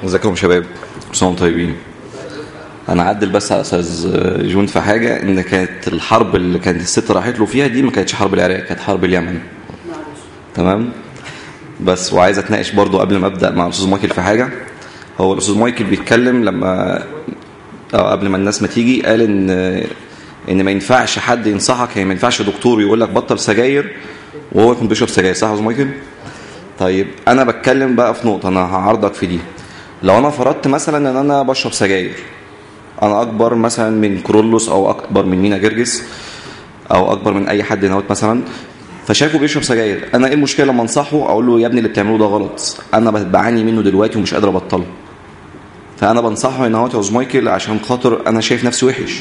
ازيكم يا شباب كل سنه وانتم طيبين انا اعدل بس على استاذ جون في حاجه ان كانت الحرب اللي كانت الست راحت له فيها دي ما كانتش حرب العراق كانت حرب اليمن تمام بس وعايز اتناقش برضو قبل ما ابدا مع الاستاذ مايكل في حاجه هو الاستاذ مايكل بيتكلم لما أو قبل ما الناس ما تيجي قال ان ان ما ينفعش حد ينصحك يعني ما ينفعش دكتور يقول لك بطل سجاير وهو يكون بيشرب سجاير صح يا استاذ مايكل طيب انا بتكلم بقى في نقطه انا هعرضك في دي لو انا فرضت مثلا ان انا بشرب سجاير انا اكبر مثلا من كرولوس او اكبر من مينا جرجس او اكبر من اي حد هناوت مثلا فشايفه بيشرب سجاير انا ايه المشكله لما انصحه اقول له يا ابني اللي بتعمله ده غلط انا بعاني منه دلوقتي ومش قادر ابطله فانا بنصحه ان هو يا استاذ مايكل عشان خاطر انا شايف نفسي وحش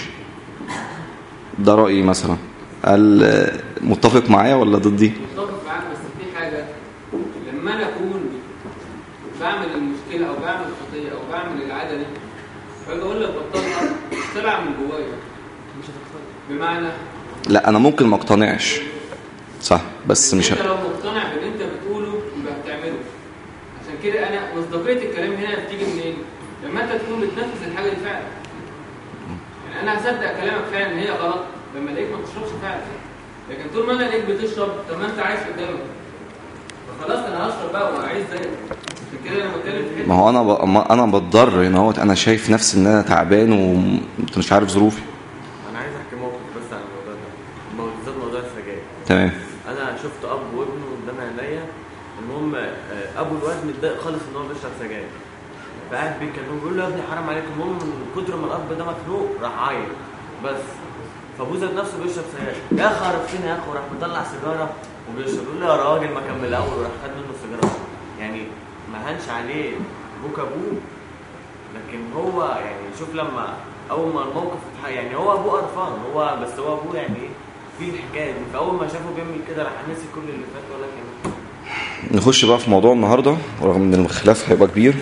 ده رايي مثلا هل متفق معايا ولا ضدي متفق معاك بس في حاجه لما انا اكون بعمل المشكله او بعمل الخطيه او بعمل العاده دي فاجي اقول لك بطلها طلع من جوايا مش هتختار بمعنى لا انا ممكن ما اقتنعش صح بس مش انت لو مقتنع باللي انت بتقوله يبقى بتعمله عشان كده انا مصداقيه الكلام هنا بتيجي منين؟ لما انت تكون بتنفذ الحاجه دي فعلا يعني انا هصدق كلامك فعلا ان هي غلط لما الاقيك ما بتشربش فعلا لكن طول ما انا الاقيك بتشرب طب ما انت عايش قدامك فخلاص انا هشرب بقى وهعيش زيك عشان كده انا بتكلم في حته ما هو انا ب... ما انا بتضر هنا اهوت انا شايف نفسي ان انا تعبان وانت مش عارف ظروفي انا عايز احكي موقف بس عن الموضوع ده الموضوع- بالذات موضوع السجاير تمام انا شفت اب وابنه قدام عينيا المهم آه، ابو الواد متضايق خالص ان هو بيشرب سجاير فقاعد بيكلمه بيقول له يا ابني حرام عليك المهم من كتر ما الاب ده مخنوق راح عيط بس فابوه ذات نفسه بيشرب سجاير يا اخي عرفتني يا اخي وراح مطلع سيجاره وبيشرب يقول له يا راجل ما كمل الاول وراح خد منه السيجاره يعني ما هنش عليه ابوك ابوه لكن هو يعني شوف لما اول ما الموقف اتح- يعني هو ابوه قرفان هو بس هو ابوه يعني ايه في الحكايه دي فاول ما شافه بيعمل كده راح نسي كل اللي فات ولا كان نخش بقى في موضوع النهارده رغم ان الخلاف هيبقى كبير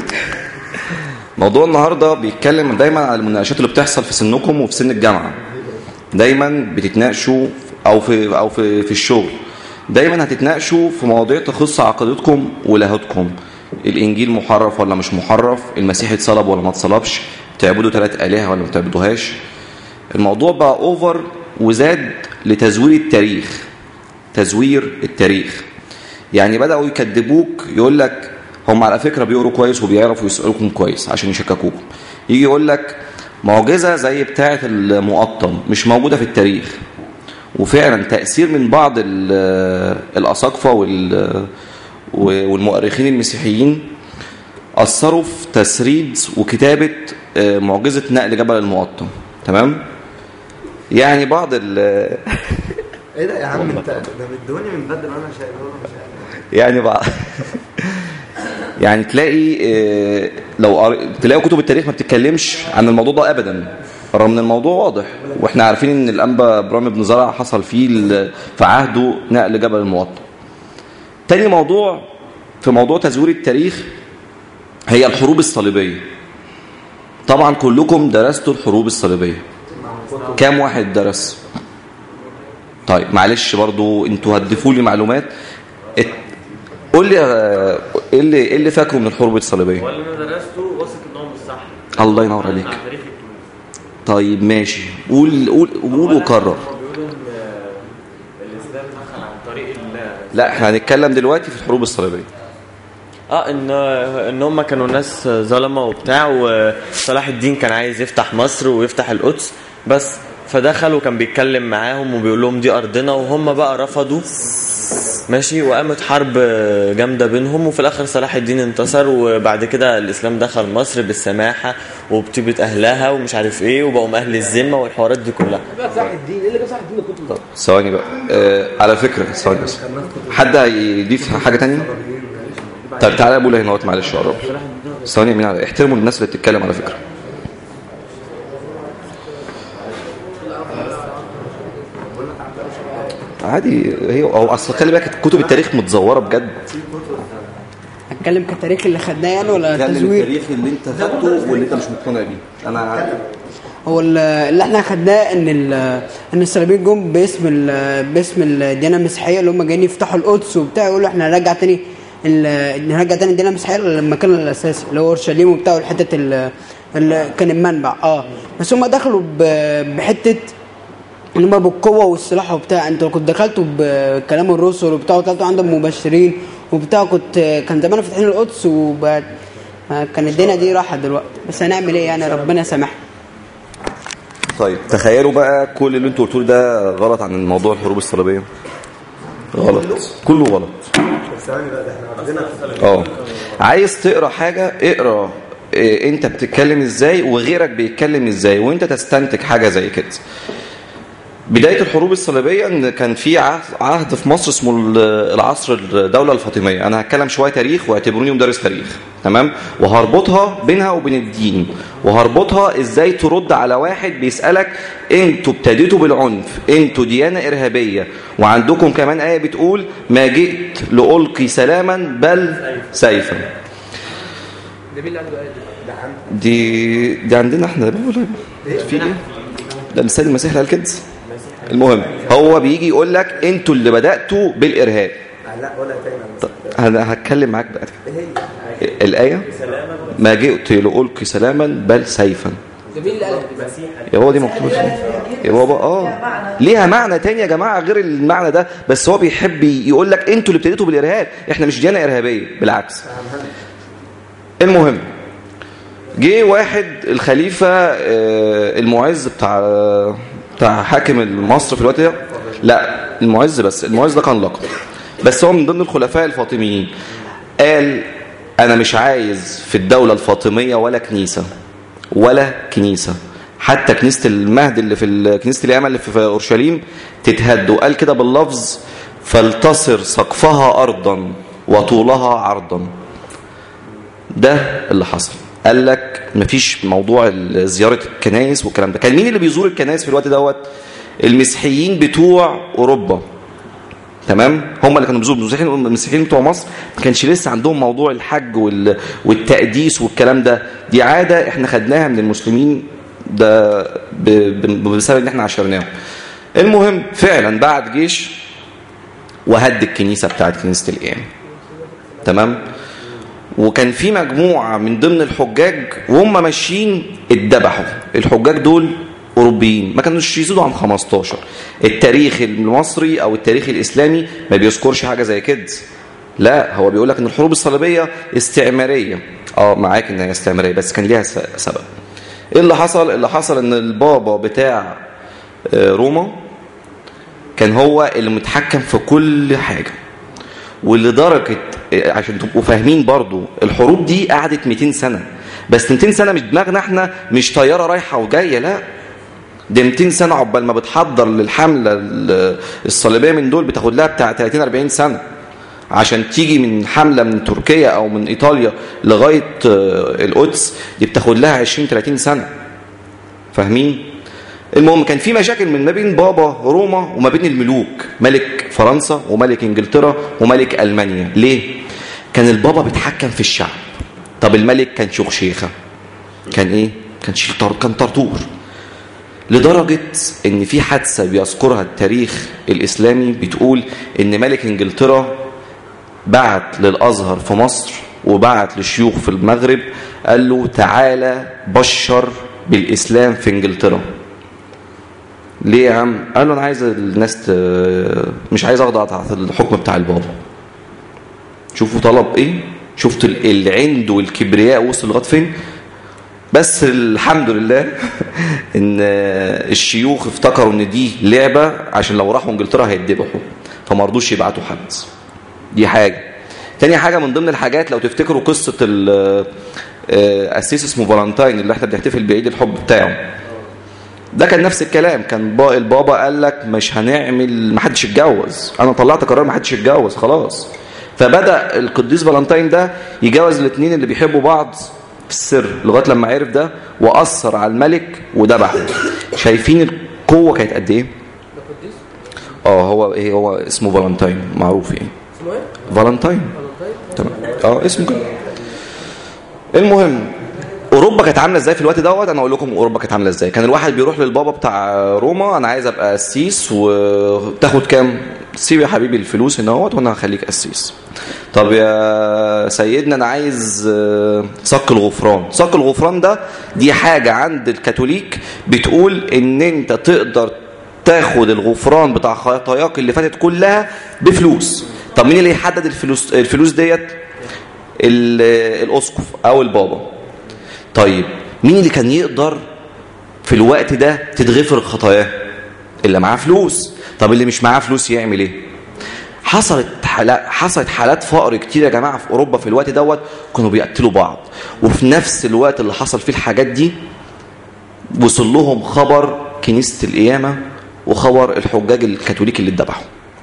موضوع النهارده بيتكلم دايما على المناقشات اللي بتحصل في سنكم وفي سن الجامعه دايما بتتناقشوا او في او في في الشغل دايما هتتناقشوا في مواضيع تخص عقيدتكم ولاهتكم الانجيل محرف ولا مش محرف المسيح اتصلب ولا ما اتصلبش تعبدوا ثلاث الهه ولا ما تعبدوهاش الموضوع بقى اوفر وزاد لتزوير التاريخ تزوير التاريخ يعني بدأوا يكذبوك يقول لك هم على فكرة بيقروا كويس وبيعرفوا يسألوكم كويس عشان يشككوكم يجي يقول لك معجزة زي بتاعة المقطم مش موجودة في التاريخ وفعلا تأثير من بعض ال- الأساقفة وال- والمؤرخين المسيحيين أثروا في تسريد وكتابة آه، معجزة نقل جبل المقطم تمام يعني بعض ال ايه ده يا عم انت ده مدوني من بدري وانا شايف وانا مش عارف يعني بقى يعني تلاقي آه، لو قر- تلاقي كتب التاريخ ما بتتكلمش عن الموضوع ده ابدا رغم ان الموضوع واضح واحنا عارفين ان الانبا ابراهيم بن زرع حصل فيه ال- في عهده نقل جبل الموطن تاني موضوع في موضوع تزوير التاريخ هي الحروب الصليبيه طبعا كلكم درستوا الحروب الصليبيه كام واحد درس طيب معلش برضو انتوا هتضيفوا لي معلومات ات- قول لي آه، ايه اللي ايه اللي فاكره من الحروب الصليبيه ولا انا درسته واثق ان هو مش صح الله ينور عليك. عن تاريخ الكنيسه طيب ماشي قول قول قول وكرر هم بيقولوا ان آه، الاسلام دخل عن طريق ال- لا احنا هنتكلم دلوقتي في الحروب الصليبيه اه ان ان هم كانوا ناس ظلمه وبتاع وصلاح الدين كان عايز يفتح مصر ويفتح القدس بس فدخل وكان بيتكلم معاهم وبيقول لهم دي ارضنا وهم بقى رفضوا ماشي وقامت حرب جامده بينهم وفي الاخر صلاح الدين انتصر وبعد كده الاسلام دخل مصر بالسماحه وبطيبه اهلها ومش عارف ايه وبقوا اهل الذمه والحوارات دي كلها بقى صلاح الدين ايه اللي جاب صلاح الدين كنت طب ثواني بقى آه على فكره ثواني بس حد هيضيف حاجه تانية طب تعالى يا ابو هنا اهوت معلش قرب ثواني مين على احترموا الناس اللي بتتكلم على فكره عادي هي هو اصل خلي بالك كتب التاريخ متزوره بجد اتكلم كتاريخ اللي خدناه يعني ولا ده تزوير التاريخ اللي انت خدته واللي انت مش مقتنع بيه انا هو ال- اللي احنا خدناه ان ال- ان الصليبيين جم باسم ال- باسم الديانه المسيحيه اللي هم جايين يفتحوا القدس وبتاع يقولوا احنا هنرجع تاني ال- نرجع تاني الديانه المسيحيه للمكان الاساسي اللي هو اورشليم وبتاع الحته ال- اللي كان المنبع اه بس هم دخلوا ب- بحته ان هم بالقوه والسلاح وبتاع انتوا كنت دخلتوا بكلام الرسل وبتاع وطلعتوا عندهم مبشرين وبتاع كنت كان زمان فاتحين القدس وبقت كان الدنيا دي راحت دلوقتي بس هنعمل ايه يعني ربنا سامحنا طيب تخيلوا بقى كل اللي انتوا قلتوه ده غلط عن موضوع الحروب الصليبيه غلط كله غلط ثواني بقى ده احنا عندنا اه عايز تقرا حاجه اقرا إيه انت بتتكلم ازاي وغيرك بيتكلم ازاي وانت تستنتج حاجه زي كده بدايه الحروب الصليبيه ان كان في عهد- عهد في مصر اسمه ال- العصر الدوله الفاطميه انا هتكلم شويه تاريخ واعتبروني مدرس تاريخ تمام وهربطها بينها وبين الدين وهربطها ازاي ترد على واحد بيسالك انتوا ابتديتوا بالعنف انتوا ديانه ارهابيه وعندكم كمان ايه بتقول ما جئت لالقي سلاما بل سيفا ده مين اللي عنده آية دي؟ دي دي عندنا احنا ده ولا في ايه ده السيد المسيح اللي قال كده المهم هو بيجي يقول لك انتوا اللي بداتوا بالارهاب لا ولا تاني طب انا هتكلم معاك بقى ايه هي الايه ما جئت لالقي سلاما بل سيفا ده مين اللي قال يا هو دي مكتوبه فين؟ يا بابا اه ليها معنى تاني يا جماعه غير المعنى ده بس هو بيحب يقول لك انتوا اللي ابتديتوا بالارهاب احنا مش ديانه ارهابيه بالعكس المهم جه واحد الخليفه آه، المعز بتاع بتاع حاكم مصر في الوقت ده لا المعز بس المعز ده كان لقب بس هو من ضمن الخلفاء الفاطميين قال انا مش عايز في الدوله الفاطميه ولا كنيسه ولا كنيسه حتى كنيسه المهد اللي في ال- كنيسه اليمن اللي في اورشليم تتهد وقال كده باللفظ فلتصر سقفها ارضا وطولها عرضا ده اللي حصل قال لك مفيش موضوع ال- زيارة الكنائس والكلام ده كان مين اللي بيزور الكنائس في الوقت دوت المسيحيين بتوع أوروبا تمام هم اللي كانوا بيزوروا المسيحيين المسيحيين بتوع مصر ما كانش لسه عندهم موضوع الحج وال... والتقديس والكلام ده دي عادة احنا خدناها من المسلمين ده ب... ب... بسبب ان احنا عشرناهم المهم فعلا بعت جيش وهد الكنيسة بتاعت كنيسة القيامة تمام وكان في مجموعة من ضمن الحجاج وهم ماشيين اتذبحوا الحجاج دول أوروبيين ما كانوش يزيدوا عن 15 التاريخ المصري أو التاريخ الإسلامي ما بيذكرش حاجة زي كده لا هو بيقول لك ان الحروب الصليبية استعمارية اه معاك ان هي استعمارية بس كان ليها س- سبب ايه اللي حصل اللي حصل ان البابا بتاع آه، روما كان هو اللي متحكم في كل حاجة ولدرجة عشان تبقوا فاهمين برضو الحروب دي قعدت 200 سنة بس 200 سنة مش دماغنا احنا مش طيارة رايحة وجاية لا ده 200 سنة عقبال ما بتحضر للحملة ال- الصليبية من دول بتاخد لها بتاع 30 40 سنة عشان تيجي من حملة من تركيا او من ايطاليا لغاية آه، القدس دي بتاخد لها 20 30 سنة فاهمين المهم كان في مشاكل من ما بين بابا روما وما بين الملوك ملك فرنسا وملك انجلترا وملك المانيا ليه كان البابا بيتحكم في الشعب طب الملك كان شيخه كان ايه كان شيطر كان طرطور لدرجة ان في حادثة بيذكرها التاريخ الاسلامي بتقول ان ملك انجلترا بعت للازهر في مصر وبعت للشيوخ في المغرب قال له تعالى بشر بالاسلام في انجلترا ليه يا عم قال له انا عايز الناس ت... مش عايز اخضع تحت الحكم بتاع البابا شوفوا طلب ايه شفت ال- العند والكبرياء وصل لغايه فين بس الحمد لله ان الشيوخ افتكروا ان دي لعبه عشان لو راحوا انجلترا هيتذبحوا فما رضوش يبعتوا حد دي حاجه تاني حاجه من ضمن الحاجات لو تفتكروا قصه ال- آه، قسيس اسمه فالنتاين اللي احنا بنحتفل بعيد الحب بتاعه ده كان نفس الكلام كان با البابا قال لك مش هنعمل ما حدش يتجوز انا طلعت قرار ما حدش يتجوز خلاص فبدا القديس فالنتاين ده يجوز الاثنين اللي بيحبوا بعض في السر لغايه لما عرف ده واثر على الملك وذبحه شايفين القوه كانت قد ايه ده قديس اه هو ايه هو اسمه فالنتاين معروف يعني اسمه ايه؟ فالنتاين فالنتاين؟ تمام اه اسمه كده المهم اوروبا كانت عامله ازاي في الوقت دوت انا اقول لكم اوروبا كانت عامله ازاي كان الواحد بيروح للبابا بتاع روما انا عايز ابقى قسيس وتاخد كام سيب يا حبيبي الفلوس هنا اهوت وانا هخليك قسيس طب يا سيدنا انا عايز آه، صك الغفران صك الغفران ده دي حاجة عند الكاثوليك بتقول ان انت تقدر تاخد الغفران بتاع خطاياك اللي فاتت كلها بفلوس طب مين اللي يحدد الفلوس الفلوس ديت ال- الاسقف او البابا طيب مين اللي كان يقدر في الوقت ده تتغفر خطاياه اللي معاه فلوس طب اللي مش معاه فلوس يعمل ايه حصلت حالات حصلت حالات فقر كتير يا جماعه في اوروبا في الوقت دوت كانوا بيقتلوا بعض وفي نفس الوقت اللي حصل فيه الحاجات دي وصل لهم خبر كنيسه القيامه وخبر الحجاج الكاثوليك اللي اتذبحوا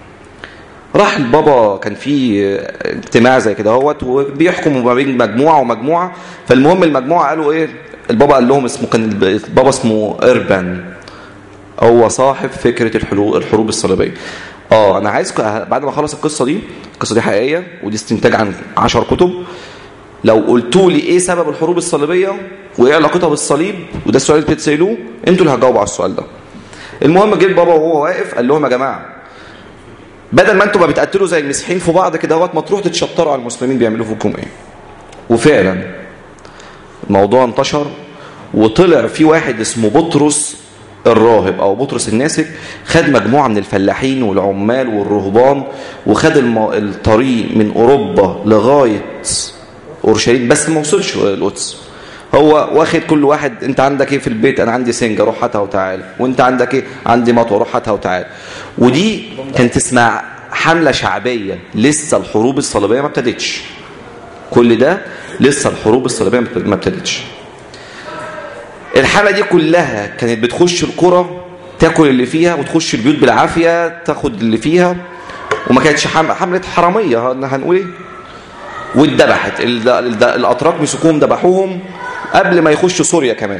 راح البابا كان في اجتماع زي كده اهوت وبيحكموا ما بين مجموعه ومجموعه فالمهم المجموعه قالوا ايه البابا قال لهم اسمه كان البابا اسمه اربان هو صاحب فكره الحلو- الحروب الصليبيه اه انا عايز بعد ما اخلص القصه دي القصه دي حقيقيه ودي استنتاج عن 10 كتب لو قلتوا لي ايه سبب الحروب الصليبيه وايه علاقتها بالصليب وده السؤال اللي بتسالوه انتوا اللي هتجاوبوا على السؤال ده المهم جه البابا وهو واقف قال لهم يا جماعه بدل ما انتوا ما بتقتلوا زي المسيحيين في بعض كده اهوت ما تروحوا تتشطروا على المسلمين بيعملوا فيكم ايه وفعلا الموضوع انتشر وطلع في واحد اسمه بطرس الراهب او بطرس الناسك خد مجموعه من الفلاحين والعمال والرهبان وخد الم... الطريق من اوروبا لغايه اورشليم بس ما وصلش القدس هو واخد كل واحد انت عندك ايه في البيت انا عندي سنجه روح هاتها وتعالى وانت عندك ايه عندي مطوه روح هاتها وتعالى ودي كانت اسمها حمله شعبيه لسه الحروب الصليبيه ما ابتدتش كل ده لسه الحروب الصليبيه ما ابتدتش الحمله دي كلها كانت بتخش القرى تاكل اللي فيها وتخش البيوت بالعافيه تاخد اللي فيها وما كانتش حم- حمله حراميه هن- هنقول ايه واتذبحت ال- ال- الاتراك مسكوهم ذبحوهم قبل ما يخشوا سوريا كمان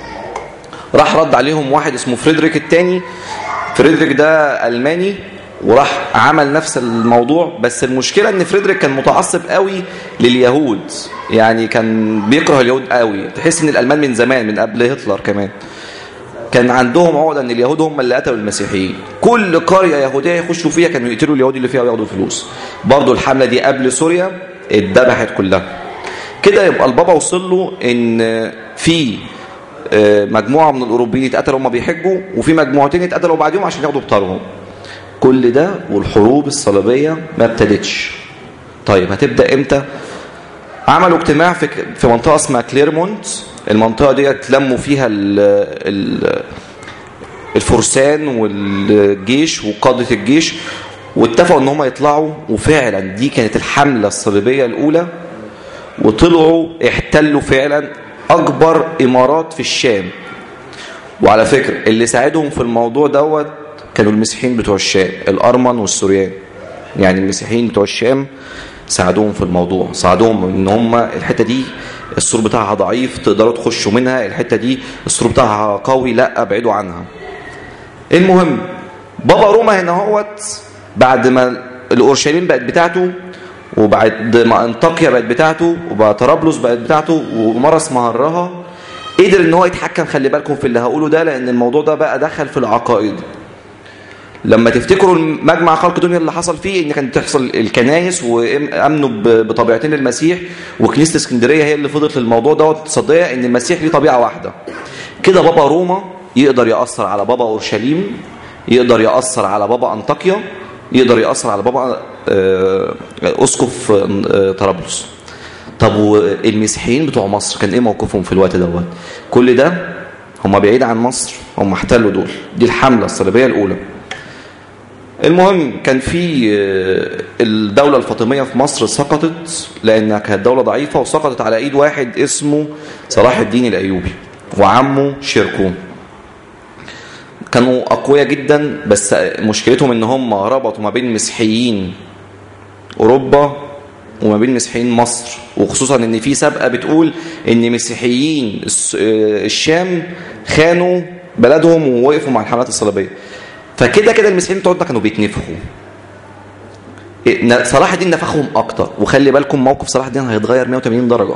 راح رد عليهم واحد اسمه فريدريك الثاني فريدريك ده الماني وراح عمل نفس الموضوع بس المشكله ان فريدريك كان متعصب قوي لليهود يعني كان بيكره اليهود قوي تحس ان الالمان من زمان من قبل هتلر كمان كان عندهم عقده ان اليهود هم اللي قتلوا المسيحيين كل قريه يهوديه يخشوا فيها كانوا يقتلوا اليهود اللي فيها وياخدوا فلوس برضو الحمله دي قبل سوريا اتذبحت كلها كده يبقى البابا وصل له ان في آه، مجموعه من الاوروبيين اتقتلوا وهم بيحجوا وفي مجموعتين اتقتلوا بعدهم عشان ياخدوا بطارهم كل ده والحروب الصليبيه ما ابتدتش طيب هتبدا امتى عملوا اجتماع في في منطقه اسمها كليرمونت المنطقه دي اتلموا فيها ال ال الفرسان والجيش وقاده الجيش واتفقوا ان هم يطلعوا وفعلا دي كانت الحمله الصليبيه الاولى وطلعوا احتلوا فعلا اكبر امارات في الشام وعلى فكره اللي ساعدهم في الموضوع دوت كانوا المسيحيين بتوع الشام الارمن والسوريان يعني المسيحيين بتوع الشام ساعدوهم في الموضوع ساعدوهم ان هم الحته دي السور بتاعها ضعيف تقدروا تخشوا منها الحته دي السور بتاعها قوي لا ابعدوا عنها المهم بابا روما هنا هوت بعد ما الاورشليم بقت بتاعته وبعد ما انطاكيا بقت بتاعته وبقى طرابلس بقت بتاعته ومرس مهرها قدر ان هو يتحكم خلي بالكم في اللي هقوله ده لان الموضوع ده بقى دخل في العقائد لما تفتكروا مجمع خلق الدنيا اللي حصل فيه ان كانت تحصل الكنايس وامنوا ب- بطبيعتين المسيح وكنيسه اسكندريه هي اللي فضلت للموضوع دوت تصدق ان المسيح ليه طبيعه واحده كده بابا روما يقدر ياثر على بابا اورشليم يقدر ياثر على بابا انطاكيا يقدر ياثر على بابا آه، اسقف آه، طرابلس طب والمسيحيين بتوع مصر كان ايه موقفهم في الوقت دوت كل ده هم بعيد عن مصر هم احتلوا دول دي الحمله الصليبيه الاولى المهم كان في آه، الدولة الفاطمية في مصر سقطت لأنها كانت دولة ضعيفة وسقطت على إيد واحد اسمه صلاح الدين الأيوبي وعمه شيركون كانوا أقوياء جدا بس مشكلتهم إن هم ربطوا ما بين مسيحيين أوروبا وما بين مسيحيين مصر وخصوصا إن في سابقة بتقول إن مسيحيين الس- آه، الشام خانوا بلدهم ووقفوا مع الحملات الصليبية فكده كده المسيحيين بتوعنا كانوا بيتنفخوا إيه، ن- صلاح الدين نفخهم اكتر وخلي بالكم موقف صلاح الدين هيتغير 180 درجه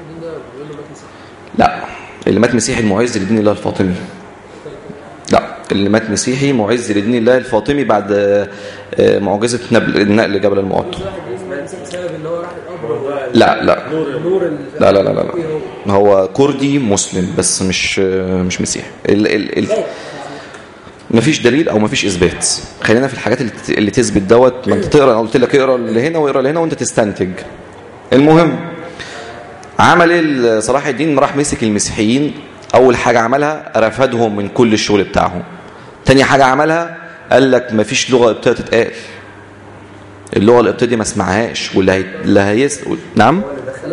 لا اللي مات مسيحي المعز لدين الله الفاطمي لا اللي مات مسيحي معز لدين الله الفاطمي بعد آه، آه، معجزة نبل النقل جبل المقطم بسبب ان هو راح القبر لا لا نور ال- لا لا لا لا, إيه لا. هو كردي مسلم بس مش آه، مش مسيحي ال ال ال مفيش دليل او مفيش اثبات خلينا في الحاجات اللي, ت- اللي تثبت دوت ما انت تقرا انا قلت لك اقرا اللي هنا واقرا اللي هنا وانت تستنتج المهم عمل ايه صلاح الدين راح مسك المسيحيين اول حاجه عملها رفدهم من كل الشغل بتاعهم تاني حاجه عملها قال لك مفيش لغه قبطيه تتقال اللغه القبطيه دي ما اسمعهاش واللي هي... اللي هيس... نعم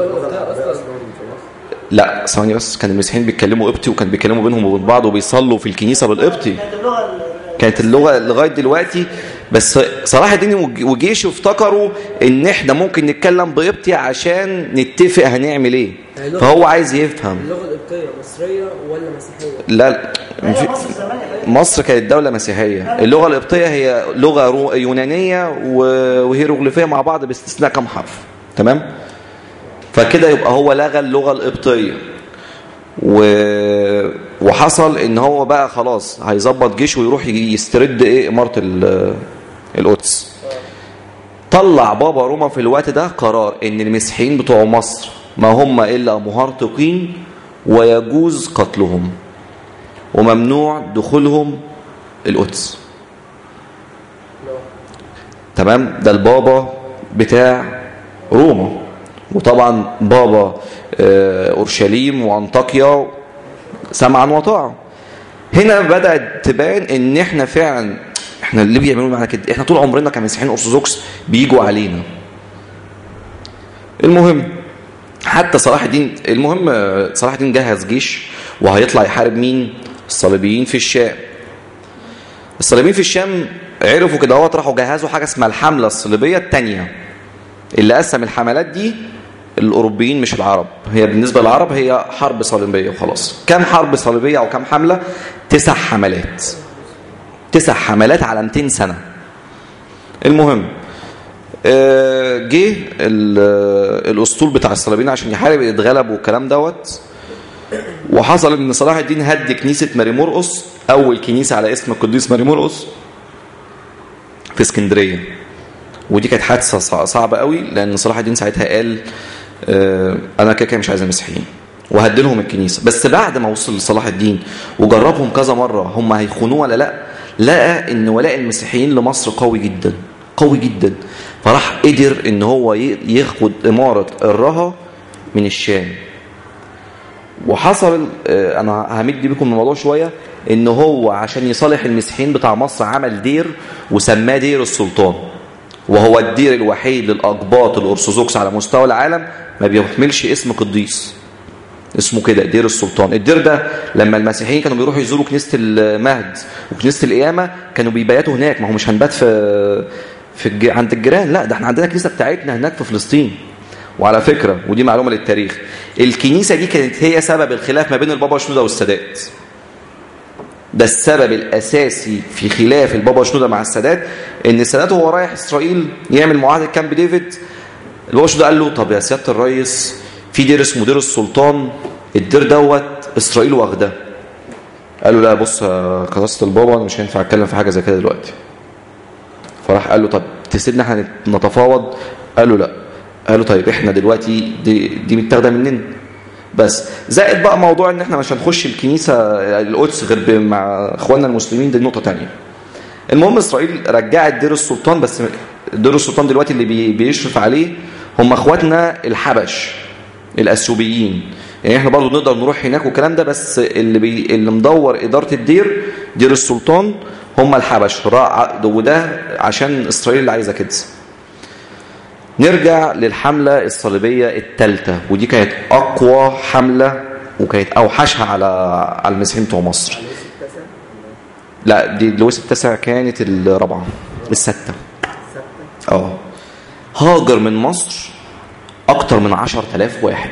لا ثواني بس كان المسيحيين بيتكلموا قبطي وكان بيتكلموا بينهم وبين بعض وبيصلوا في الكنيسه بالقبطي كانت اللغه لغايه دلوقتي بس صلاح الدين وج- وجيشه افتكروا ان احنا ممكن نتكلم بقبطي عشان نتفق هنعمل ايه فهو عايز يفهم اللغه القبطيه مصريه ولا مسيحيه؟ لا في- مصر كانت دولة مسيحية اللغة القبطية هي لغة رو- يونانية و- وهيروغليفية مع بعض باستثناء كم حرف تمام فكده يبقى هو لغى اللغة القبطية و... وحصل ان هو بقى خلاص هيظبط جيشه ويروح يجي- يسترد ايه امارة ال- القدس طلع بابا روما في الوقت ده قرار ان المسيحيين بتوع مصر ما هم الا مهرطقين ويجوز قتلهم وممنوع دخولهم القدس تمام ده البابا بتاع روما وطبعا بابا آه، اورشليم وانطاكيا سمعا وطاعه هنا بدات تبان ان احنا فعلا احنا اللي بيعملوا معانا كده احنا طول عمرنا كمسيحيين ارثوذكس بيجوا علينا المهم حتى صلاح الدين المهم آه، صلاح الدين جهز جيش وهيطلع يحارب مين الصليبيين في الشام الصليبيين في الشام عرفوا كده اهوت راحوا جهزوا حاجه اسمها الحمله الصليبيه الثانيه اللي قسم الحملات دي الاوروبيين مش العرب هي بالنسبه للعرب هي حرب صليبيه وخلاص كم حرب صليبيه او كم حمله تسع حملات تسع حملات على 200 سنه المهم آه، جه ال- الاسطول بتاع الصليبيين عشان يحارب اتغلب والكلام دوت وحصل ان صلاح الدين هد كنيسه ماري مرقس اول كنيسه على اسم القديس ماري مرقس في اسكندريه ودي كانت حادثه صع- صعبه قوي لان صلاح الدين ساعتها قال آه، انا كده كده مش عايز المسيحيين وهد لهم الكنيسه بس بعد ما وصل لصلاح الدين وجربهم كذا مره هم هيخونوه ولا لا لقى ان ولاء المسيحيين لمصر قوي جدا قوي جدا فراح قدر ان هو ي- ياخد اماره الرها من الشام وحصل آه، انا همد بكم الموضوع شويه ان هو عشان يصالح المسيحيين بتاع مصر عمل دير وسماه دير السلطان وهو الدير الوحيد للاقباط الارثوذكس على مستوى العالم ما بيحملش اسم قديس اسمه كده دير السلطان الدير ده لما المسيحيين كانوا بيروحوا يزوروا كنيسه المهد وكنيسه القيامه كانوا بيبيتوا هناك ما هو مش هنبات في في الج... عند الجيران لا ده احنا عندنا كنيسه بتاعتنا هناك في فلسطين وعلى فكره ودي معلومه للتاريخ الكنيسه دي كانت هي سبب الخلاف ما بين البابا شنوده والسادات ده السبب الاساسي في خلاف البابا شنوده مع السادات ان السادات وهو رايح اسرائيل يعمل معاهده كامب ديفيد البابا شنوده قال له طب يا سياده الريس في دير اسمه دير السلطان الدير دوت اسرائيل واخده قال له لا بص يا قداسه البابا انا مش هينفع اتكلم في حاجه زي كده دلوقتي فراح قال له طب تسيبنا احنا نتفاوض قال له لا قال له طيب احنا دلوقتي دي, دي متاخده مننا بس زائد بقى موضوع ان احنا مش هنخش الكنيسه القدس غير ب- مع اخواننا المسلمين دي نقطه تانية المهم اسرائيل رجعت دير السلطان بس دير السلطان دلوقتي اللي بي- بيشرف عليه هم اخواتنا الحبش الاثيوبيين يعني احنا برضو نقدر نروح هناك والكلام ده بس اللي بي اللي مدور اداره الدير دير السلطان هم الحبش را- وده عشان اسرائيل اللي عايزه كده نرجع للحملة الصليبية الثالثة ودي كانت أقوى حملة وكانت أوحشها على على المسيحيين بتوع مصر لا دي لويس التاسع كانت الرابعة الستة اه هاجر من مصر أكتر من عشر تلاف واحد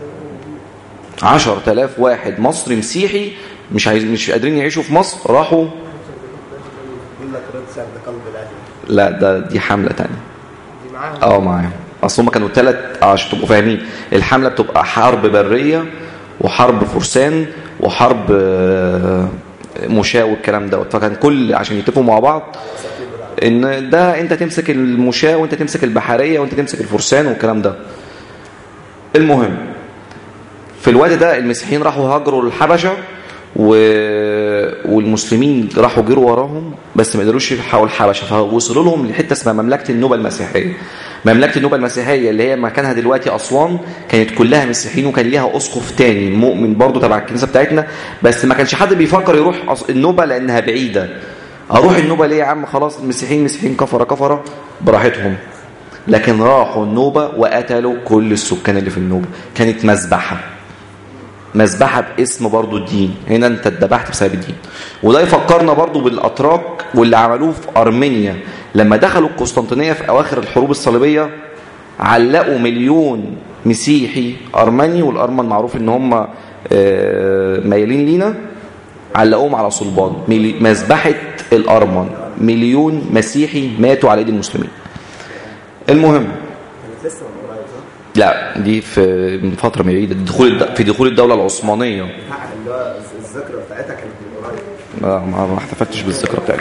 عشر تلاف واحد مصري مسيحي مش عايز مش قادرين يعيشوا في مصر راحوا يقول لك رد سعد قلب العدل لا ده دي حملة تانية دي معاهم اه معاهم اصل هم كانوا ثلاث عشان تبقوا فاهمين الحمله بتبقى حرب بريه وحرب فرسان وحرب آه، مشاة والكلام دوت فكان كل عشان يتفقوا مع بعض ان ده انت تمسك المشاة وانت تمسك البحرية وانت تمسك الفرسان والكلام ده المهم في الوقت ده المسيحيين راحوا هاجروا للحبشة و... والمسلمين راحوا جروا وراهم بس ما قدروش يلحقوا الحبشة فوصلوا لهم لحتة اسمها مملكة النوبة المسيحية مملكة النوبة المسيحية اللي هي مكانها دلوقتي أسوان كانت كلها مسيحيين وكان ليها أسقف تاني مؤمن برضو تبع الكنيسة بتاعتنا بس ما كانش حد بيفكر يروح أص- النوبة لأنها بعيدة أروح النوبة ليه يا عم خلاص المسيحيين مسيحيين كفرة كفرة براحتهم لكن راحوا النوبة وقتلوا كل السكان اللي في النوبة كانت مذبحة مذبحة باسم برضو الدين هنا انت اتذبحت بسبب الدين وده يفكرنا برضو بالأتراك واللي عملوه في أرمينيا لما دخلوا القسطنطينية في أواخر الحروب الصليبية علقوا مليون مسيحي أرمني والأرمن معروف ان هم آه، مايلين لينا علقوهم على صلبان ملي- مذبحة الأرمن مليون مسيحي ماتوا على ايدي المسلمين المهم كانت لسه من قريب صح؟ لا دي في من فترة بعيدة دخول الد- في دخول الدولة العثمانية لا، اللي هو الذكرى بتاعتها كانت من قريب ما ما ما احتفلتش بالذكرى بتاعتها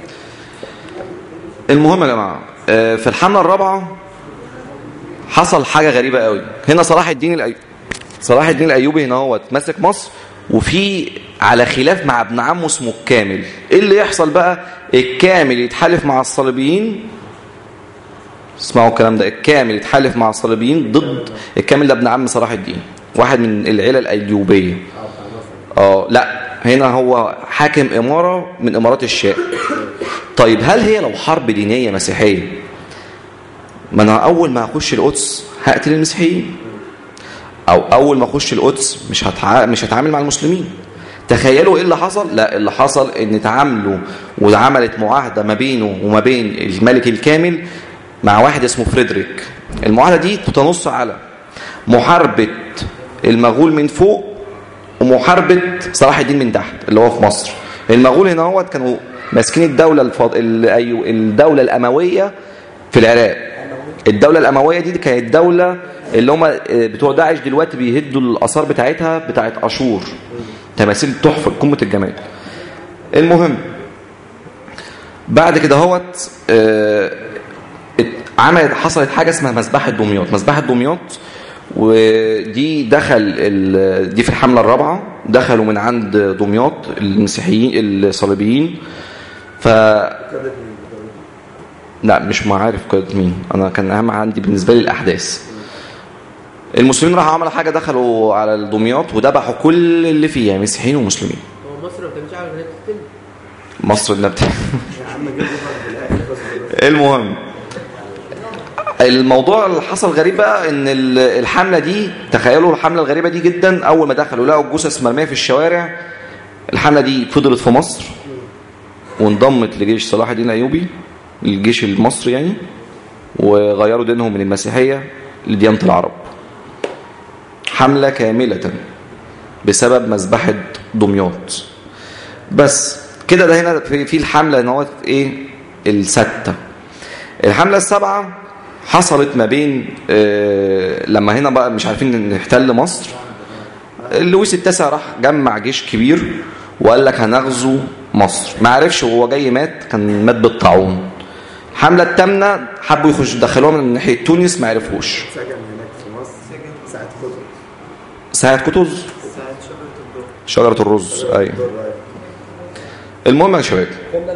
المهم يا جماعة آه، في الحملة الرابعة حصل حاجة غريبة قوي هنا صلاح الدين الأيوبي صلاح الدين الأيوبي هنا هو ماسك مصر وفي على خلاف مع ابن عمه اسمه الكامل ايه اللي يحصل بقى الكامل يتحالف مع الصليبيين اسمعوا الكلام ده الكامل يتحالف مع الصليبيين ضد الكامل ده ابن عم صلاح الدين واحد من العيلة الأيوبية اه لا هنا هو حاكم إمارة من إمارات الشام طيب هل هي لو حرب دينية مسيحية ما أنا أول ما أخش القدس هقتل المسيحيين أو أول ما أخش القدس مش هتع... مش هتعامل مع المسلمين تخيلوا ايه اللي حصل لا اللي حصل ان تعاملوا وعملت معاهدة ما بينه وما بين الملك الكامل مع واحد اسمه فريدريك المعاهدة دي تنص على محاربة المغول من فوق ومحاربة صلاح الدين من تحت اللي هو في مصر المغول هنا هو كانوا ماسكين الدولة الفض... ال- أيوه، الدولة الأموية في العراق الدولة الأموية دي كانت دولة اللي هم بتوع داعش دلوقتي بيهدوا الآثار بتاعتها بتاعت أشور تماثيل تحفة قمة الجمال المهم بعد كده هوت آه، ات- عملت حصلت حاجة اسمها مذبحة دمياط مذبحة دمياط ودي دخل ال- دي في الحملة الرابعة دخلوا من عند دمياط المسيحيين الصليبيين ف لا مش عارف قيادة مين انا كان اهم عندي بالنسبة لي الاحداث المسلمين راحوا عملوا حاجة دخلوا على دمياط وذبحوا كل اللي فيها مسيحيين ومسلمين هو مصر ما بتعملش حاجه غير تقتل مصر اللي بت... يا عم جيب في الاخر بس المهم الموضوع اللي حصل غريب بقى ان ال- الحمله دي تخيلوا الحمله الغريبه دي جدا اول ما دخلوا لقوا الجثث مرميه في الشوارع الحمله دي فضلت في مصر وانضمت لجيش صلاح الدين الايوبي الجيش المصري يعني وغيروا دينهم من المسيحيه لديانه العرب حمله كامله بسبب مذبحه دمياط بس كده ده هنا في في الحمله ان هو ايه السته الحمله السابعه حصلت ما بين آه، لما هنا بقى مش عارفين نحتل مصر لويس التاسع راح جمع جيش كبير وقال لك هنغزو مصر ما عرفش وهو جاي مات كان مات بالطاعون الحمله الثامنه حبوا يخش دخلوها من ناحيه تونس ما عرفوش سجن هناك في مصر ساعة كتب ساعه كتوز شجره الرز ايوه المهم يا شباب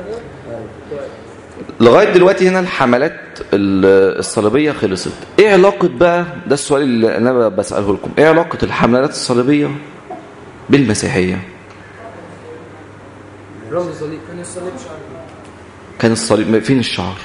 لغايه دلوقتي هنا الحملات ال- الصليبيه خلصت ايه علاقه بقى ده السؤال اللي انا بساله لكم ايه علاقه الحملات الصليبيه بالمسيحيه رمز صليب كان الصليب شعر كان الصليب فين الشعر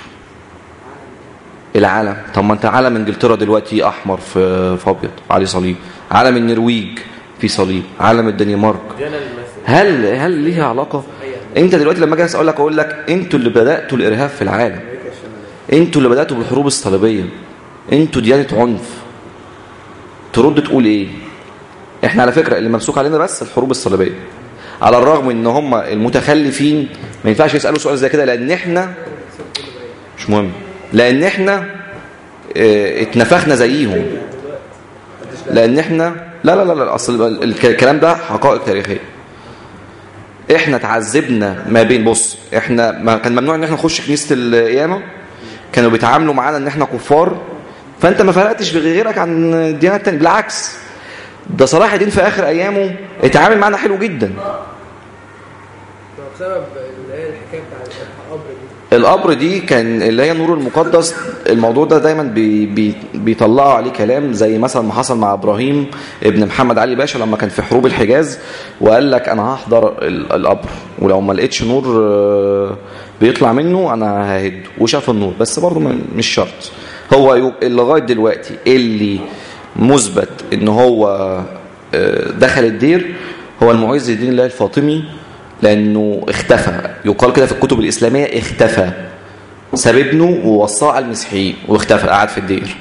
العلم طب ما انت علم انجلترا دلوقتي احمر في في ابيض عليه صليب علم النرويج في صليب علم الدنمارك ديانة المسيح هل هل ليها علاقه انت دلوقتي لما اجي اسالك اقول لك انتوا اللي بداتوا الارهاب في العالم انتوا اللي بداتوا بالحروب الصليبيه انتوا ديانه عنف ترد تقول ايه احنا على فكره اللي ممسوك علينا بس الحروب الصليبيه على الرغم ان هم المتخلفين ما ينفعش يسالوا سؤال زي كده لان احنا مش مهم لان احنا اه، اتنفخنا زيهم لان احنا لا لا لا لا اصل الك- الكلام ده حقائق تاريخيه احنا تعذبنا ما بين بص احنا ما كان ممنوع ان احنا نخش كنيسه القيامه كانوا بيتعاملوا معانا ان احنا كفار فانت ما فرقتش غيرك عن الديانات التانية بالعكس ده صلاح الدين في اخر ايامه اتعامل معانا حلو جدا بسبب اللي هي الحكايه بتاع القبر دي القبر دي كان اللي هي النور المقدس الموضوع ده دايما بي بي بيطلعوا عليه كلام زي مثلا ما حصل مع ابراهيم ابن محمد علي باشا لما كان في حروب الحجاز وقال لك انا هحضر ال- القبر ولو ما لقيتش نور آه، بيطلع منه انا ههد وشاف النور بس برضه ما- مش شرط هو يو- لغايه دلوقتي اللي مثبت ان هو آه، دخل الدير هو المعز الدين الله الفاطمي لانه اختفى يقال كده في الكتب الاسلاميه اختفى ساب ابنه ووصاه على المسيحيين واختفى قعد في الدير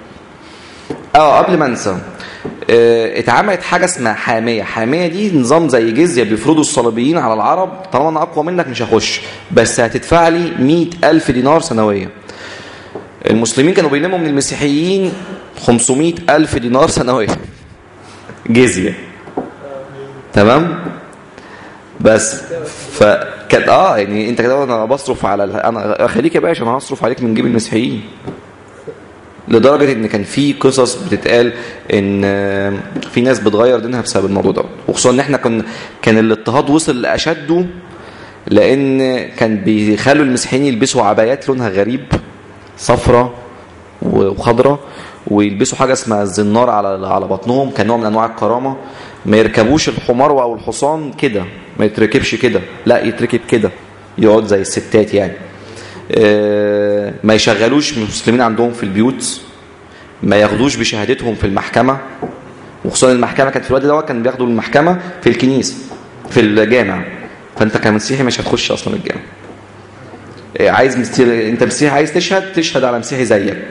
اه قبل ما انسى آه، اتعملت حاجه اسمها حاميه حاميه دي نظام زي جزيه بيفرضوا الصليبيين على العرب طالما انا اقوى منك مش هخش بس هتدفع لي 100000 دينار سنويا المسلمين كانوا بيلموا من المسيحيين 500000 دينار سنويا جزيه تمام بس فكان اه يعني انت كده انا بصرف على ال- انا خليك يا باشا انا هصرف عليك من جيب المسيحيين لدرجه ان كان في قصص بتتقال ان آه، في ناس بتغير دينها بسبب الموضوع ده وخصوصا ان احنا كنا كان الاضطهاد وصل لاشده لان كان بيخلوا المسيحيين يلبسوا عبايات لونها غريب صفرة وخضرة ويلبسوا حاجه اسمها الزنار على على بطنهم كان نوع من انواع الكرامه ما يركبوش الحمار او الحصان كده ما يتركبش كده لا يتركب كده يقعد زي الستات يعني آه، ما يشغلوش مسلمين عندهم في البيوت ما ياخدوش بشهادتهم في المحكمه وخصوصا المحكمه كانت في الوقت ده كان بياخدوا المحكمه في الكنيسه في الجامع فانت كمسيحي مش هتخش اصلا الجامع آه، عايز مسيحي انت مسيحي عايز تشهد تشهد على مسيحي زيك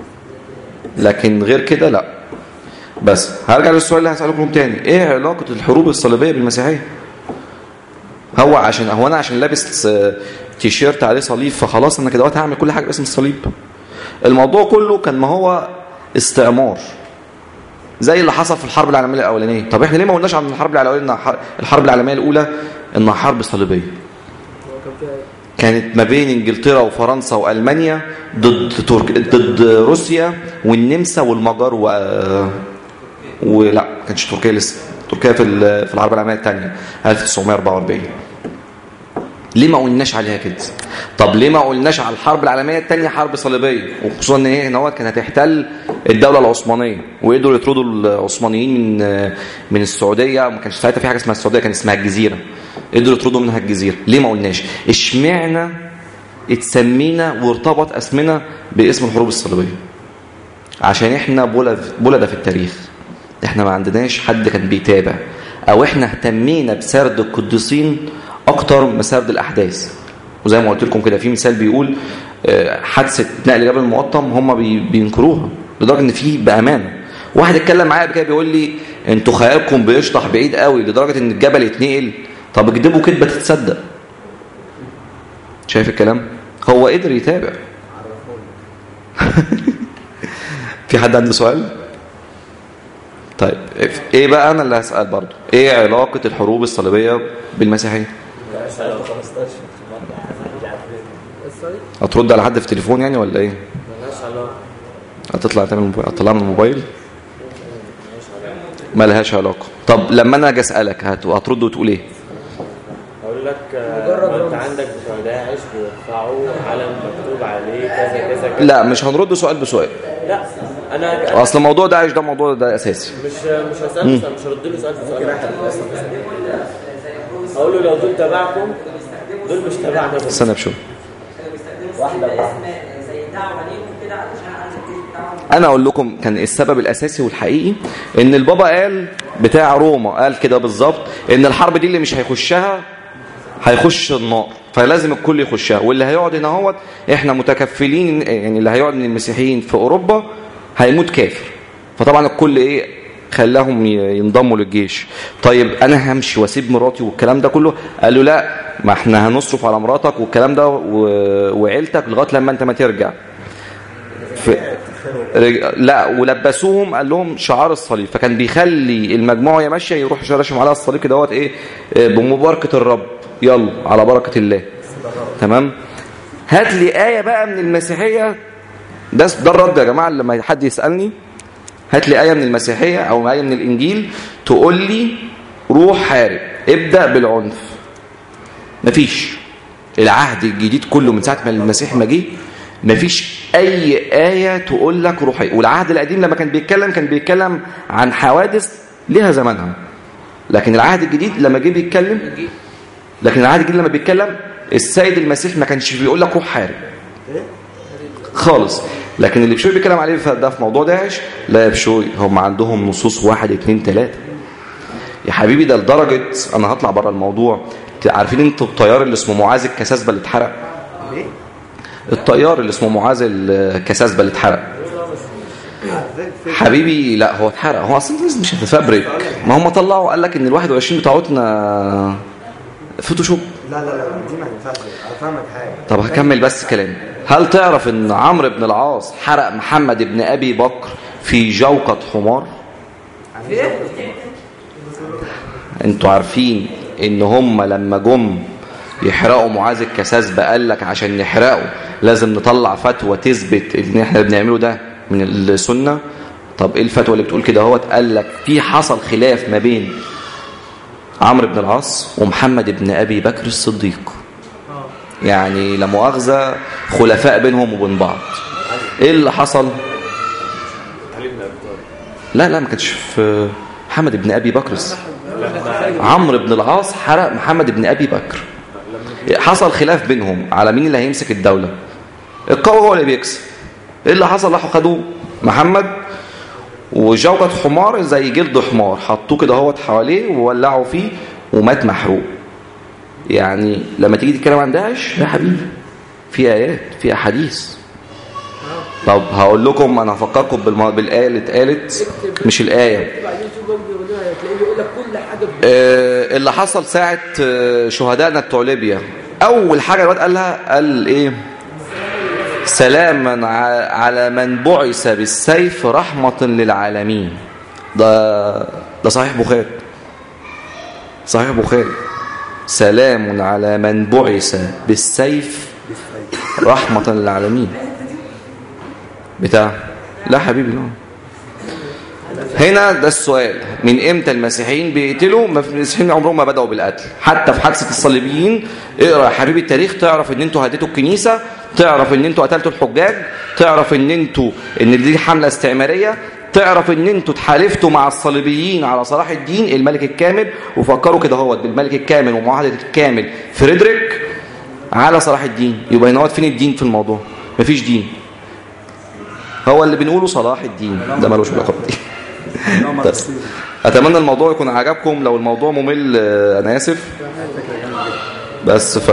لكن غير كده لا بس هرجع للسؤال اللي هسأله لكم تاني ايه علاقة الحروب الصليبية بالمسيحية هو عشان هو انا عشان لابس آه، تيشيرت عليه صليب فخلاص انا كده وقت هعمل كل حاجة باسم الصليب الموضوع كله كان ما هو استعمار زي اللي حصل في الحرب العالمية الأولانية طب احنا ليه ما قلناش عن الحرب العالمية إنها ح- الحرب العالمية الأولى انها حرب صليبية هو كان فيها ايه؟ كانت ما بين انجلترا وفرنسا والمانيا ضد ترك... ضد روسيا والنمسا والمجر و... ولا ما كانتش تركيا لسه تركيا في ال- في الحرب العالميه الثانيه 1944 ليه ما قلناش عليها كده طب ليه ما قلناش على الحرب العالميه الثانيه حرب صليبيه وخصوصا ان هي هنا هو كانت هتحتل الدوله العثمانيه وقدروا يطردوا العثمانيين من من السعوديه ما كانش ساعتها في حاجه اسمها السعوديه كان اسمها الجزيره قدروا يطردوا منها الجزيره ليه ما قلناش اشمعنى اتسمينا وارتبط اسمنا باسم الحروب الصليبيه عشان احنا بلد بلده في التاريخ احنا ما عندناش حد كان بيتابع او احنا اهتمينا بسرد القديسين اكتر من سرد الاحداث وزي ما قلت لكم كده في مثال بيقول آه، حادثه نقل جبل المقطم هم بي- بينكروها لدرجه ان في بامانه واحد اتكلم معايا قبل كده بيقول لي انتوا خيالكم بيشطح بعيد قوي لدرجه ان الجبل يتنقل طب اكدبوا كدبه تتصدق شايف الكلام هو قدر يتابع في حد عنده سؤال طيب ايه بقى انا اللي هسأل برضو ايه علاقة الحروب الصليبية بالمسيحية الصليب هترد على حد في تليفون يعني ولا ايه ملهاش علاقه هتطلع تعمل موبايل هتطلع من الموبايل ملهاش علاقة طب لما انا اجي اسألك هت- هترد وتقول ايه اقول لك آه، مجرد ما انت رمز. عندك بتوع داعش بيرفعوا علم مكتوب عليه كذا كذا كذا لا مش هنرد سؤال بسؤال لا انا اصل الموضوع ده عايش ده موضوع ده اساسي مش مش هسأله سؤال مش هرد له سؤال في سؤال اقول له لو دول تبعكم دول مش تبعنا بس استنى بشوف واحدة اسم زي دعوة ليهم كده علشان عايز الجيش بتاعهم انا اقول لكم كان السبب الاساسي والحقيقي ان البابا قال بتاع روما قال كده بالظبط ان الحرب دي اللي مش هيخشها هيخش النار فلازم الكل يخشها واللي هيقعد هنا هوت احنا متكفلين يعني اللي هيقعد من المسيحيين في اوروبا هيموت كافر فطبعا الكل ايه خلاهم ي- ينضموا للجيش طيب انا همشي واسيب مراتي والكلام ده كله قالوا لا ما احنا هنصرف على مراتك والكلام ده و- وعيلتك لغايه لما انت ما ترجع في رج... لا ولبسوهم قال لهم شعار الصليب فكان بيخلي المجموعه وهي ماشيه يروح راشم عليها الصليب كده دوت ايه آه، بمباركه الرب يلا على بركه الله تمام هات لي ايه بقى من المسيحيه ده ده الرد يا جماعه لما حد يسالني هات لي ايه من المسيحيه او ايه من الانجيل تقول لي روح حارب ابدا بالعنف مفيش العهد الجديد كله من ساعه ما المسيح ما جه مفيش اي ايه تقول لك روحي والعهد القديم لما كان بيتكلم كان بيتكلم عن حوادث لها زمانها لكن العهد الجديد لما جه بيتكلم لكن العهد الجديد لما بيتكلم السيد المسيح ما كانش بيقول لك روح حارب خالص لكن اللي بشوي بيتكلم عليه ده في موضوع داعش لا يا بشوي هم عندهم نصوص واحد اتنين تلاته يا حبيبي ده لدرجه انا هطلع بره الموضوع عارفين انتوا الطيار اللي اسمه معاذ الكساسبه اللي اتحرق ليه؟ الطيار اللي اسمه معاذ الكساسبه اللي اتحرق حبيبي لا هو اتحرق هو اصلا الناس مش هتفبرك ما هم طلعوا قال لك ان ال 21 بتاعتنا فوتوشوب لا لا لا دي ما ينفعش انا فاهمك حاجه طب هكمل بس كلامي هل تعرف ان عمرو بن العاص حرق محمد بن ابي بكر في جوقة حمار انتوا عارفين ان هم لما جم يحرقوا معاذ الكساسبة قال لك عشان نحرقه لازم نطلع فتوى تثبت ان احنا بنعمله ده من السنة طب ايه الفتوى اللي بتقول كده هوت قال لك في حصل خلاف ما بين عمرو بن العاص ومحمد بن ابي بكر الصديق يعني لا مؤاخذه خلفاء بينهم وبين بعض ايه اللي حصل لا لا ما كانش في محمد بن ابي بكر عمرو بن العاص حرق محمد بن ابي بكر حصل خلاف بينهم على مين اللي هيمسك الدوله القوي هو اللي بيكسب ايه اللي حصل راحوا خدوا محمد وجوجة حمار زي جلد حمار حطوه كده اهوت حواليه وولعوا فيه ومات محروق يعني لما تيجي تتكلم عن داعش يا حبيبي في ايات في احاديث طب هقول لكم انا هفكركم بالم... بالايه اللي اتقالت مش الايه بعد اليوتيوب برضه يقولوها هتلاقيه بيقول لك كل حاجه في آه، اللي حصل ساعة آه، شهدائنا بتوع ليبيا أول حاجة الواد قالها قال إيه سلاما ع- على من بعث بالسيف رحمة للعالمين ده ده صحيح بخاري صحيح بخاري سلام على من بعث بالسيف رحمة للعالمين بتاع لا حبيبي لا هنا ده السؤال من امتى المسيحيين بيقتلوا ما في المسيحيين عمرهم ما بدأوا بالقتل حتى في حادثة الصليبيين اقرا يا حبيبي التاريخ تعرف ان انتوا هديتوا الكنيسة تعرف ان انتوا قتلتوا الحجاج تعرف ان انتوا ان دي حملة استعمارية تعرف ان انتوا اتحالفتوا مع الصليبيين على صلاح الدين الملك الكامل وفكروا كده هو بالملك الكامل ومعاهدة الكامل فريدريك على صلاح الدين يبقى هنا فين الدين في الموضوع مفيش دين هو اللي بنقوله صلاح الدين ده ملوش علاقه بالدين بس اتمنى الموضوع يكون عجبكم لو الموضوع ممل آه، انا اسف بس ف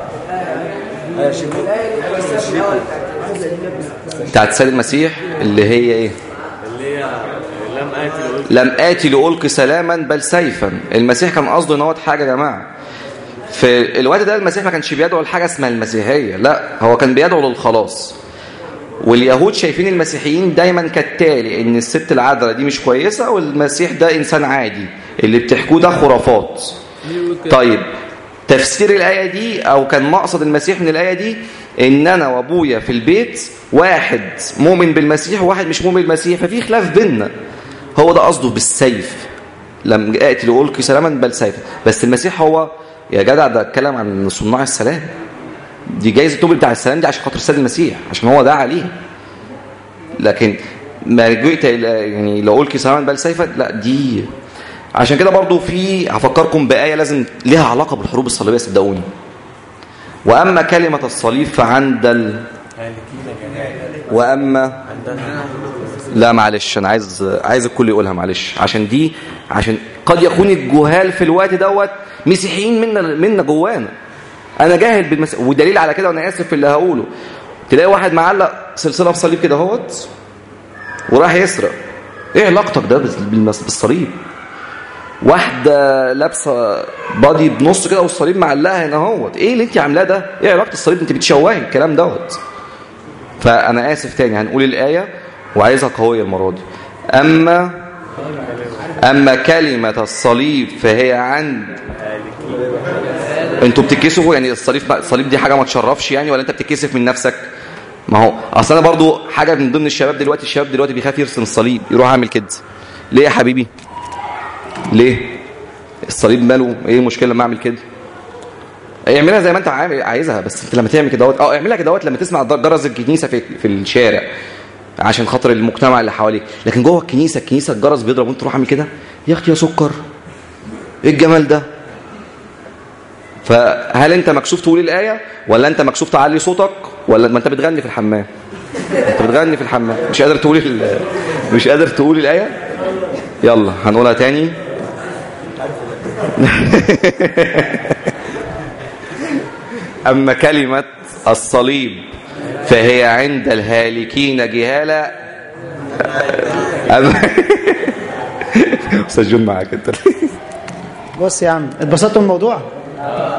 بتاعت سيد المسيح اللي هي ايه اللي هي لم آتي لأقول لم آتي لألقي سلاما بل سيفا المسيح كان قصده ان هو حاجة يا جماعة في الوقت ده المسيح ما كانش بيدعو لحاجة اسمها المسيحية لا هو كان بيدعو للخلاص واليهود شايفين المسيحيين دايما كالتالي ان الست العذراء دي مش كويسة والمسيح ده انسان عادي اللي بتحكوه ده خرافات طيب تفسير الآية دي أو كان مقصد المسيح من الآية دي إن أنا وأبويا في البيت واحد مؤمن بالمسيح وواحد مش مؤمن بالمسيح ففي خلاف بيننا هو ده قصده بالسيف لم آتي لألقي سلاما بل سيفا بس المسيح هو يا جدع ده اتكلم عن صناع السلام دي جايزة النوبل بتاع السلام دي عشان خاطر السيد المسيح عشان هو دعا عليه لكن ما جئت إلى- يعني لو ألقي سلاما بل سيفا لا دي عشان كده برضو في هفكركم بآية لازم لها علاقة بالحروب الصليبية صدقوني وأما كلمة الصليب فعند ال... وأما لا معلش أنا عايز عايز الكل يقولها معلش عشان دي عشان قد يكون الجهال في الوقت دوت مسيحيين منا منا جوانا أنا جاهل بالمس... ودليل على كده وأنا آسف في اللي هقوله تلاقي واحد معلق سلسلة في صليب كده اهوت وراح يسرق ايه علاقتك ده بالمس- بالصليب واحدة لابسة بادي بنص كده والصليب معلقها هنا اهوت ايه اللي انت عاملاه ده ايه علاقة الصليب انت بتشوهي الكلام دوت فانا اسف تاني هنقول الآية وعايزها قوية المرة دي أما أما كلمة الصليب فهي عند انتوا بتتكسفوا يعني الصليب الصليب دي حاجة ما تشرفش يعني ولا انت بتتكسف من نفسك ما هو اصل انا برضو حاجة من ضمن الشباب دلوقتي الشباب دلوقتي بيخاف يرسم الصليب يروح عامل كده ليه يا حبيبي ليه الصليب ماله ايه المشكلة لما اعمل كده اعملها زي ما انت عامل- عايزها بس انت لما تعمل كده اه اعملها كده لما تسمع جرس الكنيسه في في الشارع عشان خاطر المجتمع اللي حواليك لكن جوه الكنيسه الكنيسه الجرس بيضرب وانت تروح عامل كده يا اختي يا سكر ايه الجمال ده فهل انت مكسوف تقول الايه ولا انت مكسوف تعلي صوتك ولا ما انت بتغني في الحمام انت بتغني في الحمام مش قادر تقول ال- مش قادر تقول الايه يلا هنقولها تاني أما كلمة الصليب فهي عند الهالكين جهالة أما أستاذ جون معاك أنت بص يا عم اتبسطتوا من الموضوع